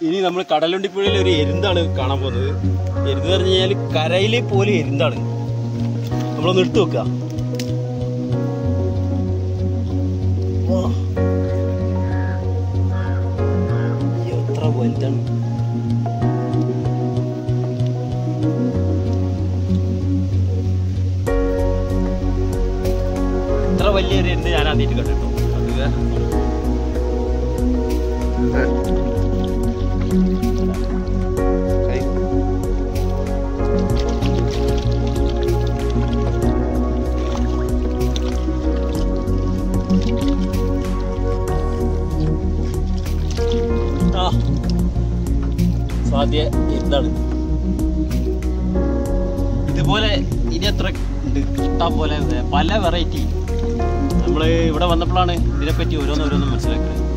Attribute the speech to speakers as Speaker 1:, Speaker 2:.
Speaker 1: ഇനി നമ്മൾ കടലുണ്ടിപ്പുഴയിൽ ഒരു എരുന്താണ് കാണാൻ പോകുന്നത് എരുന്ന് പറഞ്ഞു കഴിഞ്ഞാൽ കരയിലെ പോലെ എരുന്താണ് നമ്മളൊന്ന് എടുത്തു വെക്കുക വാ. എത്ര വലുതാണ് ഇത്ര വലിയൊരു എരുന്ന് ഞാൻ ആദ്യമായിട്ട് കണ്ടിട്ടോ അത് വേറെ സംഭവം. ആ സാധ്യ എന്താണ് ഇതുപോലെ ഇനി എത്ര ഉണ്ട് ഇഷ്ടം പോലെ പല വെറൈറ്റി നമ്മൾ ഇവിടെ വന്നപ്പോഴാണ് ഇതിനെപ്പറ്റി ഓരോന്നോരോന്നും മനസ്സിലാക്കുന്നത്